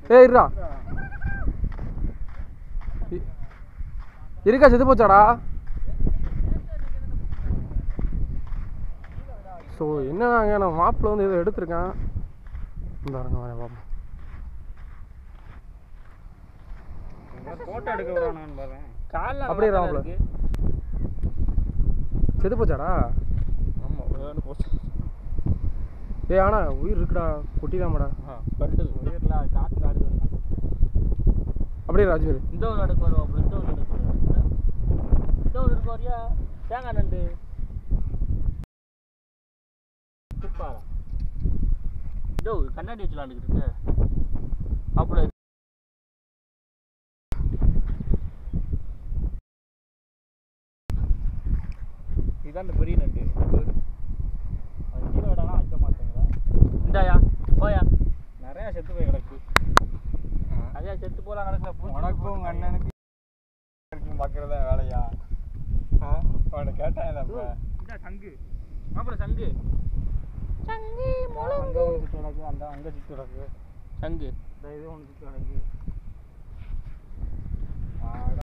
ஏய் இருடா இ- இருக்கா செத்து போச்சாடா ஸோ என்னங்க நான் மாப்பிள்ள வந்து இதை எடுத்திருக்கேன் இந்த வரங்க வரேன் பாப்போம் போட்டோ எடுக்க வரானான்னு பாருங்க காலில் அப்படியே ராமல. செத்து போச்சாடா ஆமாம் விளையாண்டு போச்சு ஏய் ஆனா உயிர் இருக்குடா குட்டிதாமடா பட்டு உயிரில் காற்று காடுது அப்படியே ராஜ்வீர் இந்த ஒரு அடுக்கு வருவோம் அப்புறம் இந்த ஒரு அடுக்கு வருவோம் இந்த ஒரு அடுக்கு வரியா தேங்காய் நண்டு துப்பாரா இதோ கண்ணாடி வச்சு விளாண்டுக்கிட்டு இருக்கு அப்புறம் இதான் இந்த பெரிய நண்டு ஜீரோடாலாம் வைக்க மாட்டேங்கிற இந்தாயா போயா நிறையா செத்து போய் கிடக்கு அதையா செத்து போலாம் கிடக்கல உனக்கும் உங்கள் அண்ணனுக்கு பார்க்குறதா வேலையா ஆ அவனை கேட்டான் இப்போ இதான் சங்கு அப்புறம் சங்கு அங்கே ஒன்று சுற்றி கிடக்கு அந்த அங்கே சுற்றி கிடக்கு சங்கு இந்த இது ஒன்று சுற்றி கிடக்கு